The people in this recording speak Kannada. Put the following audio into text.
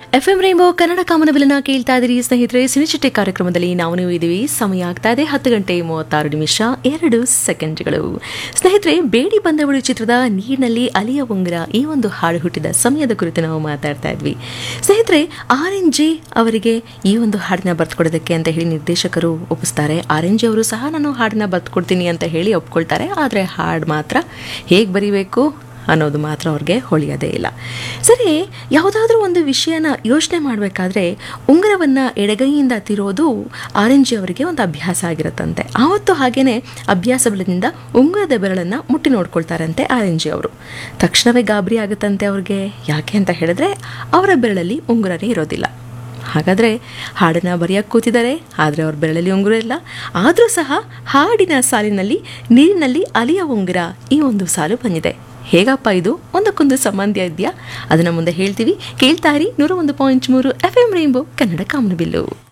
ಎಫ್ ಎಂ ರೈಂಬೋ ಕನ್ನಡ ಕಾಮನಬಿಲನ ಕೇಳ್ತಾ ಇದ್ದೀರಿ ಸ್ನೇಹಿತರೆ ಸಿನಿಚಿಟ್ಟೆ ಕಾರ್ಯಕ್ರಮದಲ್ಲಿ ನಾವು ನೀವು ಇದ್ದೀವಿ ಸಮಯ ಆಗ್ತಾ ಇದೆ ಹತ್ತು ಗಂಟೆ ಮೂವತ್ತಾರು ನಿಮಿಷ ಎರಡು ಸೆಕೆಂಡ್ಗಳು ಸ್ನೇಹಿತರೆ ಬೇಡಿ ಬಂದವಳು ಚಿತ್ರದ ನೀರಿನಲ್ಲಿ ಅಲಿಯ ಉಂಗುರ ಈ ಒಂದು ಹಾಡು ಹುಟ್ಟಿದ ಸಮಯದ ಕುರಿತು ನಾವು ಮಾತಾಡ್ತಾ ಇದ್ವಿ ಸ್ನೇಹಿತರೆ ಆರ್ ಎನ್ ಜೆ ಅವರಿಗೆ ಈ ಒಂದು ಹಾಡನ್ನ ಬರ್ತ್ಕೊಡೋದಕ್ಕೆ ಅಂತ ಹೇಳಿ ನಿರ್ದೇಶಕರು ಒಪ್ಪಿಸ್ತಾರೆ ಆರ್ ಎನ್ ಜೆ ಅವರು ಸಹ ನಾನು ಹಾಡನ್ನ ಬರ್ತ್ಕೊಡ್ತೀನಿ ಅಂತ ಹೇಳಿ ಒಪ್ಕೊಳ್ತಾರೆ ಆದರೆ ಹಾಡು ಮಾತ್ರ ಹೇಗೆ ಬರೀಬೇಕು ಅನ್ನೋದು ಮಾತ್ರ ಅವ್ರಿಗೆ ಹೊಳೆಯೋದೇ ಇಲ್ಲ ಸರಿ ಯಾವುದಾದ್ರೂ ಒಂದು ವಿಷಯನ ಯೋಚನೆ ಮಾಡಬೇಕಾದ್ರೆ ಉಂಗುರವನ್ನು ಎಡಗೈಯಿಂದ ತಿರೋದು ಆರ್ ಎನ್ ಜಿ ಅವರಿಗೆ ಒಂದು ಅಭ್ಯಾಸ ಆಗಿರುತ್ತಂತೆ ಆವತ್ತು ಹಾಗೇನೆ ಅಭ್ಯಾಸ ಬಲದಿಂದ ಉಂಗುರದ ಬೆರಳನ್ನು ಮುಟ್ಟಿ ನೋಡ್ಕೊಳ್ತಾರಂತೆ ಆರ್ ಎನ್ ಜಿ ಅವರು ತಕ್ಷಣವೇ ಗಾಬರಿ ಆಗುತ್ತಂತೆ ಅವ್ರಿಗೆ ಯಾಕೆ ಅಂತ ಹೇಳಿದ್ರೆ ಅವರ ಬೆರಳಲ್ಲಿ ಉಂಗುರನೇ ಇರೋದಿಲ್ಲ ಹಾಗಾದರೆ ಹಾಡನ್ನು ಬರೆಯೋಕ್ಕೆ ಕೂತಿದ್ದಾರೆ ಆದರೆ ಅವ್ರ ಬೆರಳಲ್ಲಿ ಉಂಗುರ ಇಲ್ಲ ಆದರೂ ಸಹ ಹಾಡಿನ ಸಾಲಿನಲ್ಲಿ ನೀರಿನಲ್ಲಿ ಅಲಿಯ ಉಂಗುರ ಈ ಒಂದು ಸಾಲು ಬಂದಿದೆ ಹೇಗಪ್ಪ ಇದು ಒಂದಕ್ಕೊಂದು ಸಂಬಂಧ ಇದೆಯಾ ಅದನ್ನು ಮುಂದೆ ಹೇಳ್ತೀವಿ ಕೇಳ್ತಾ ಇರಿ ನೂರ ಒಂದು ಪಾಯಿಂಟ್ ಮೂರು ಎಫ್ ಎಂ ರೈಂಬೋ ಕನ್ನಡ ಕಾಮನಬಿಲ್ಲು